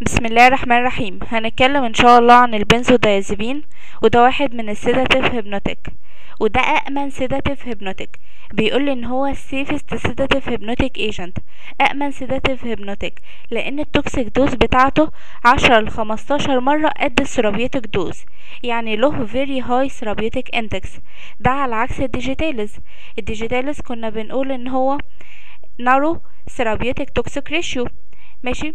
بسم الله الرحمن الرحيم هنتكلم ان شاء الله عن البنزودايازيبين وده واحد من السيداتيف هيبنوتيك وده أأمن سيداتيف هيبنوتيك بيقول ان هو السيفست سيداتيف هيبنوتيك ايجنت أأمن سيداتيف هيبنوتيك لان التوكسيك دوز بتاعته عشرة لخمستاشر مرة قد الثيرابيوتيك دوز يعني له فيري هاي ثيرابيوتيك اندكس ده على عكس الديجيتاليز الديجيتاليز كنا بنقول ان هو نارو ثيرابيوتيك توكسيك ريشيو ماشي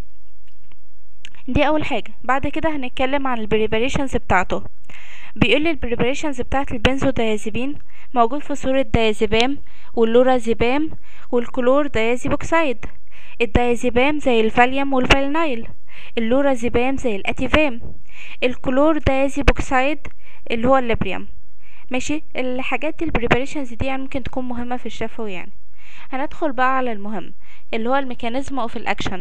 دي اول حاجه بعد كده هنتكلم عن البريباريشنز بتاعته بيقول لي البريباريشنز بتاعه البنزودايازيبين موجود في صوره دايازيبام واللورازيبام والكلور دايازيبوكسايد الدايازيبام زي الفاليوم والفالينايل اللورازيبام زي الاتيفام الكلور دايازيبوكسايد اللي هو الليبريم ماشي الحاجات البريباريشنز دي يعني ممكن تكون مهمه في الشفوي يعني هندخل بقى على المهم اللي هو الميكانيزم اوف الاكشن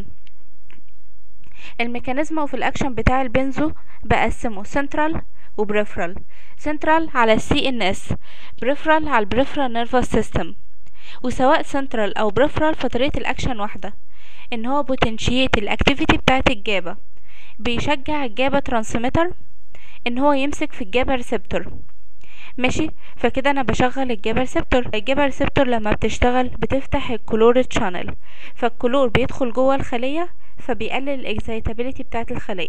الميكانيزم اوف الاكشن بتاع البنزو بقسمه سنترال وبريفرال سنترال على السي ان اس بريفرال على البريفرال نيرفس سيستم وسواء سنترال او بريفرال فطريقه الاكشن واحده ان هو بوتنشيت الاكتيفيتي بتاعت الجابا بيشجع الجابا ترانسميتر ان هو يمسك في الجابا ريسبتور ماشي فكده انا بشغل الجابا ريسبتور الجابا ريسبتور لما بتشتغل بتفتح الكلور تشانل فالكلور بيدخل جوه الخليه فبيقلل الاكسايتابيليتي بتاعه الخليه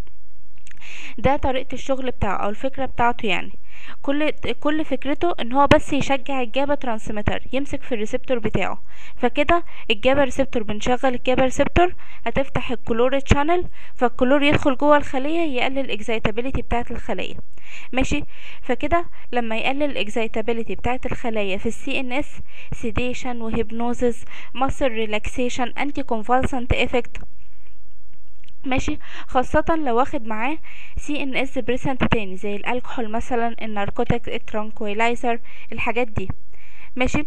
ده طريقه الشغل بتاعه او الفكره بتاعته يعني كل كل فكرته ان هو بس يشجع الجابا ترانسميتر يمسك في الريسبتور بتاعه فكده الجابا ريسبتور بنشغل الجابا ريسبتور هتفتح الكلور تشانل فالكلور يدخل جوه الخليه يقلل الاكسايتابيليتي بتاعه الخليه ماشي فكده لما يقلل الاكسايتابيليتي بتاعه الخلايا في السي ان اس سيديشن وهيبنوزس ماسل ريلاكسيشن انتي كونفالسنت افكت ماشي خاصة لو واخد معاه سي ان اس بريسنت تاني زي الالكحول مثلا الناركوتيك الترانكويلايزر الحاجات دي ماشي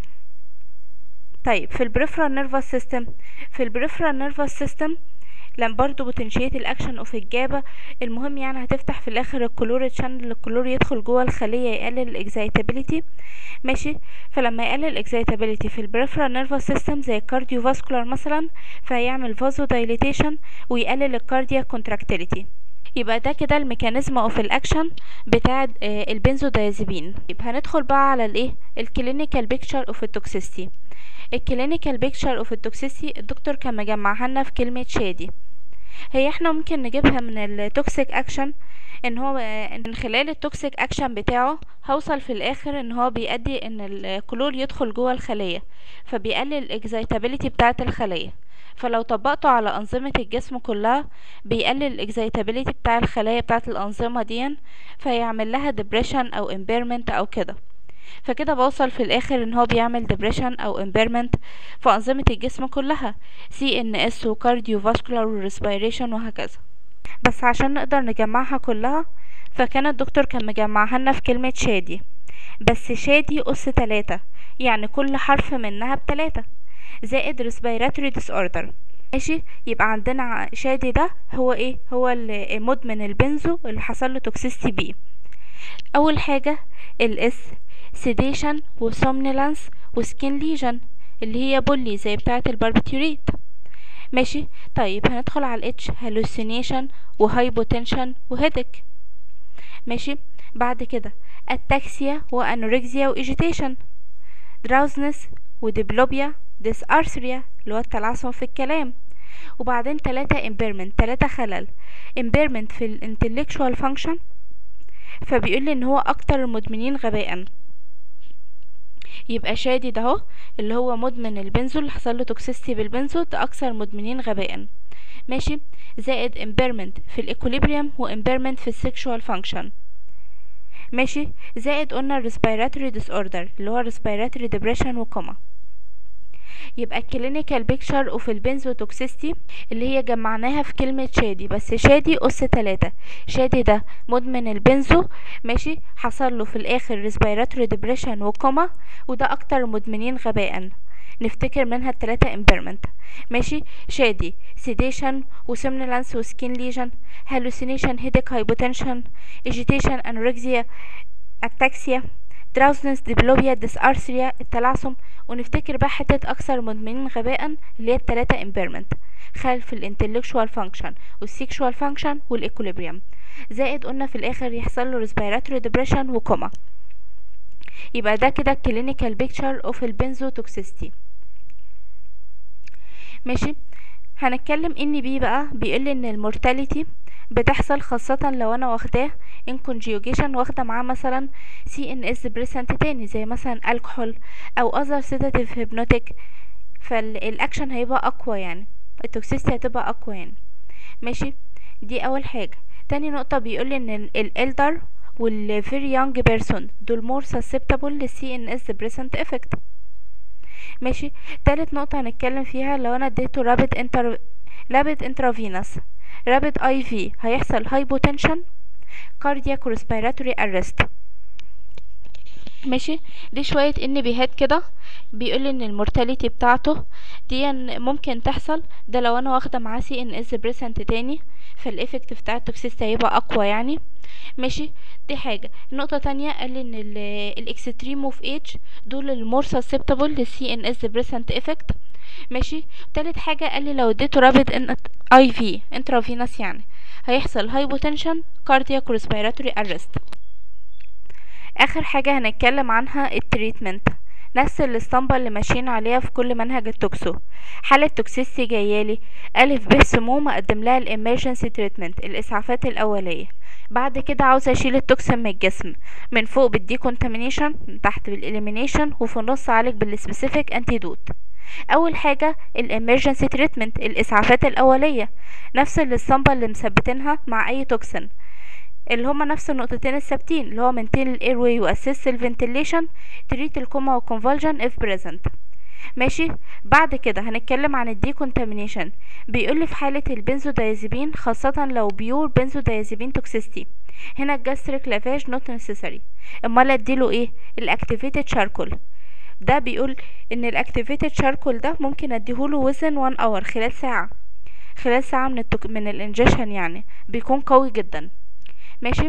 طيب في البريفرال نيرفس سيستم في البريفرال نيرفس سيستم لما برضو بوتنشيت الاكشن اوف الجابا المهم يعني هتفتح في الاخر الكلور تشانل الكلور يدخل جوه الخليه يقلل الاكسايتابيليتي ماشي فلما يقلل الاكسايتابيليتي في البريفرال نيرفس سيستم زي الكارديو فاسكولار مثلا فهيعمل فازو دايليتيشن ويقلل الكارديا كونتراكتيليتي يبقى ده كده الميكانيزم اوف الاكشن بتاع البنزودايازيبين يبقى هندخل بقى على الايه الكلينيكال بيكتشر اوف التوكسيستي الكلينيكال بيكتشر اوف التوكسيستي الدكتور كان مجمعها لنا في كلمه شادي هي احنا ممكن نجيبها من التوكسيك اكشن ان هو من خلال التوكسيك اكشن بتاعه هوصل في الاخر ان هو بيؤدي ان الكلور يدخل جوه الخليه فبيقلل الاكزايتابيليتي بتاعه الخليه فلو طبقته على أنظمة الجسم كلها بيقلل الاكزايتابيليتي بتاع الخلايا بتاعة الأنظمة دي فيعمل لها depression أو impairment أو كده فكده بوصل في الاخر ان هو بيعمل depression او impairment في انظمة الجسم كلها CNS وكارديو فاسكولار وريسبيريشن وهكذا بس عشان نقدر نجمعها كلها فكان الدكتور كان مجمعها لنا في كلمة شادي بس شادي أس تلاتة يعني كل حرف منها بتلاتة زائد respiratory disorder ماشي يبقى عندنا شادي ده هو ايه هو المدمن البنزو اللي حصل له توكسيستي بيه اول حاجة الاس سيديشن وسومنيلانس وسكين ليجن اللي هي بولي زي بتاعة الباربيتوريت ماشي طيب هندخل على الاتش هالوسينيشن وهايبوتنشن وهيدك ماشي بعد كده اتاكسيا وانوركسيا وايجيتيشن دراوزنس وديبلوبيا ديسارثريا اللي هو التلعثم في الكلام وبعدين تلاتة impairment تلاتة خلل impairment في الانتلكشوال فانكشن فبيقول لي ان هو اكتر المدمنين غباء يبقى شادي ده اهو اللي هو مدمن البنزو اللي حصل له توكسيستي بالبنزو ده اكثر المدمنين غباء ماشي زائد impairment في الايكوليبريم وامبيرمنت في السكشوال فانكشن ماشي زائد قلنا respiratory disorder اللي هو respiratory depression وكوما يبقى الكلينيكال بيكتشر اوف البنزو توكسيستي اللي هي جمعناها في كلمة شادي بس شادي أس تلاتة شادي ده مدمن البنزو ماشي حصل له في الآخر ريسبيراتوري ديبريشن وكوما وده أكتر مدمنين غباء نفتكر منها التلاتة امبيرمنت ماشي شادي سيديشن وسمنلانس وسكين ليجن هالوسينيشن هيدك هايبوتنشن اجيتيشن انوركسيا اتاكسيا دراوزنس ديبلوبيا ديسارثريا التلعثم ونفتكر بقى حتة أكثر مدمنين غباء اللي هي التلاتة impairment خلف الانتلكشوال فانكشن والسيكشوال فانكشن والايكوليبريم زائد قلنا في الاخر يحصل له ريسبيراتوري ديبريشن وكوما يبقى ده كده الكلينيكال بيكتشر اوف البنزو توكسيستي ماشي هنتكلم ان بي بقى بيقول ان المورتاليتي بتحصل خاصة لو انا واخداه ان كونجيوجيشن واخدة معاه مثلا سي ان اس بريسنت تاني زي مثلا الكحول او اذر سيداتيف هيبنوتيك فالاكشن هيبقى اقوى يعني التوكسيستي هتبقى اقوى يعني ماشي دي اول حاجة تاني نقطة بيقول ان الالدر والفيري يونج بيرسون دول مور susceptible للسي ان اس بريسنت افكت ماشي تالت نقطة هنتكلم فيها لو انا اديته رابد انتر رابد انترافينوس رابد اي في هيحصل هايبوتنشن كاردياك ريسبيراتوري ارست ماشي دي شوية ان بيهات كده بيقول ان المورتاليتي بتاعته دي ممكن تحصل ده لو انا واخده معاه سي ان اس بريسنت تاني فالافكت بتاع التوكسيستي هيبقى اقوى يعني ماشي دي حاجة نقطة تانية قال ان الاكستريم اوف ايج دول المور سسبتبل للسي ان اس بريسنت افكت ماشي تالت حاجة قال لي لو اديته رابد ان اي في انترافينوس يعني هيحصل هايبوتنشن كاردياك ريسبيراتوري ارست اخر حاجة هنتكلم عنها التريتمنت نفس الاسطمبة اللي ماشيين عليها في كل منهج التوكسو حالة توكسيستي جايالي ألف ب سموم أقدم لها الامرجنسي تريتمنت الإسعافات الأولية بعد كده عاوزة أشيل التوكسين من الجسم من فوق بالديكونتامينيشن من تحت بالإليمينيشن وفي النص أعالج بالسبيسيفيك أنتيدوت أول حاجة الامرجنسي تريتمنت الإسعافات الأولية نفس الاسطمبة اللي مثبتينها مع أي توكسين اللي هما نفس النقطتين الثابتين اللي هو maintain الاير واي واسيست الفنتيليشن تريت الكوما والكونفولجن اف بريزنت ماشي بعد كده هنتكلم عن الديكونتامينيشن بيقول لي في حاله البنزودايازيبين خاصه لو بيور بنزودايازيبين توكسيستي هنا الجاستريك لافاج نوت نسيسري امال اديله ايه الاكتيفيتد شاركول ده بيقول ان الاكتيفيتد شاركول ده ممكن اديهوله وزن 1 اور خلال ساعه خلال ساعه من التك... من الانجكشن يعني بيكون قوي جدا ماشي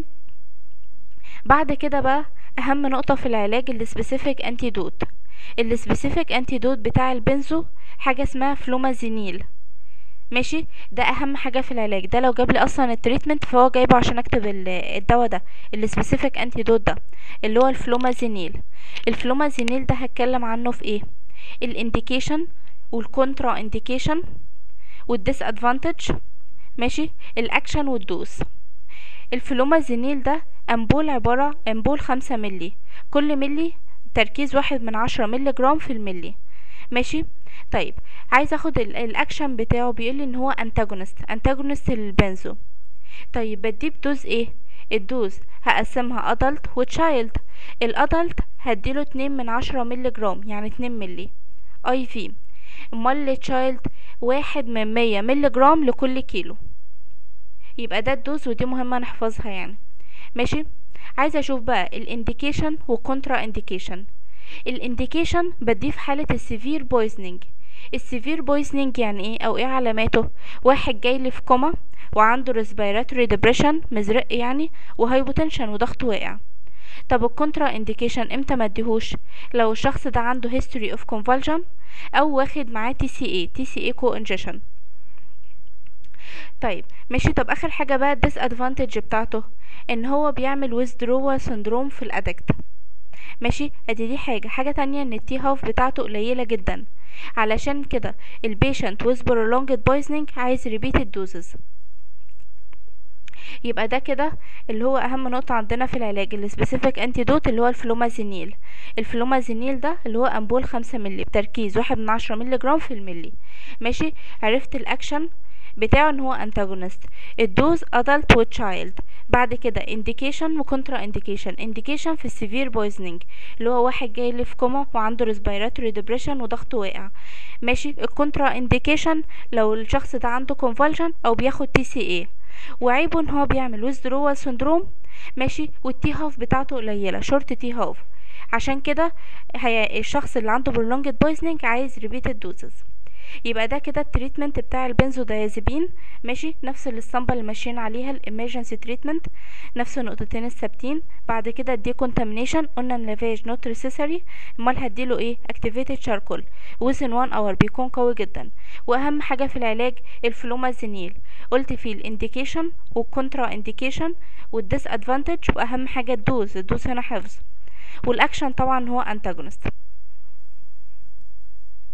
بعد كده بقى اهم نقطة في العلاج السبيسيفيك انتيدوت السبيسيفيك انتيدوت بتاع البنزو حاجة اسمها فلومازينيل ماشي ده اهم حاجة في العلاج ده لو جاب لي اصلا التريتمنت فهو جايبه عشان اكتب الدواء ده السبيسيفيك انتيدوت ده اللي هو الفلومازينيل الفلومازينيل ده هتكلم عنه في ايه الانديكيشن والكونترا انديكيشن والديس ادفانتج ماشي الاكشن والدوز الفلومازينيل ده امبول عبارة امبول خمسة ملي كل ملي تركيز واحد من عشرة ملي جرام في الملي ماشي طيب عايز اخد الاكشن بتاعه بيقولي ان هو انتاجونست انتاجونست للبنزو طيب بديه بدوز ايه الدوز هقسمها ادلت وتشايلد الادلت هديله اتنين من عشرة ملي جرام يعني اتنين ملي اي في امال التشايلد واحد من مية ملي جرام لكل كيلو يبقى ده الدوز ودي مهمة نحفظها يعني ماشي عايزة اشوف بقى الانديكيشن والكونترا انديكيشن الانديكيشن بديه في حالة السيفير بويزنينج السيفير بويزنينج يعني ايه او ايه علاماته واحد جاي لي في كوما وعنده ريسبيراتوري ديبريشن مزرق يعني وهايبوتنشن وضغط واقع طب الكونترا انديكيشن امتى ما اديهوش لو الشخص ده عنده هيستوري اوف convulsion او واخد معاه تي سي اي تي سي اي كو انجكشن طيب ماشي طب اخر حاجه بقى الديس ادفانتج بتاعته ان هو بيعمل withdrawal syndrome في الادكت ماشي ادي دي حاجه حاجه تانية ان التي هاف بتاعته قليله جدا علشان كده البيشنت with prolonged poisoning عايز repeated doses يبقى ده كده اللي هو اهم نقطة عندنا في العلاج السبيسيفيك انتيدوت اللي هو الفلومازينيل الفلومازينيل ده اللي هو امبول خمسة ملي بتركيز واحد من عشرة ملي جرام في الملي ماشي عرفت الاكشن بتاعه ان هو انتاجونست الدوز ادلت وتشايلد بعد كده indication وكونترا indication indication في السيفير بويزنينج اللي هو واحد جاي لي في كوما وعنده ريسبيراتوري ديبريشن وضغطه واقع ماشي الكونترا indication لو الشخص ده عنده convulsion او بياخد تي سي اي وعيبه ان هو بيعمل withdrawal syndrome ماشي والتي هاف بتاعته قليله شورت تي هاف عشان كده هي الشخص اللي عنده prolonged poisoning عايز repeated doses يبقى ده كده التريتمنت بتاع البنزودايازيبين ماشي نفس الاسطمبه اللي ماشيين عليها الامرجنسي تريتمنت نفس النقطتين الثابتين بعد كده الديكونتامينيشن قلنا اللافاج نوت ريسيسري امال هديله ايه اكتيفيتد شاركول وزن 1 اور بيكون قوي جدا واهم حاجه في العلاج الفلومازينيل قلت فيه الانديكيشن والكونترا انديكيشن والديس ادفانتج واهم حاجه الدوز الدوز هنا حفظ والاكشن طبعا هو انتاجونست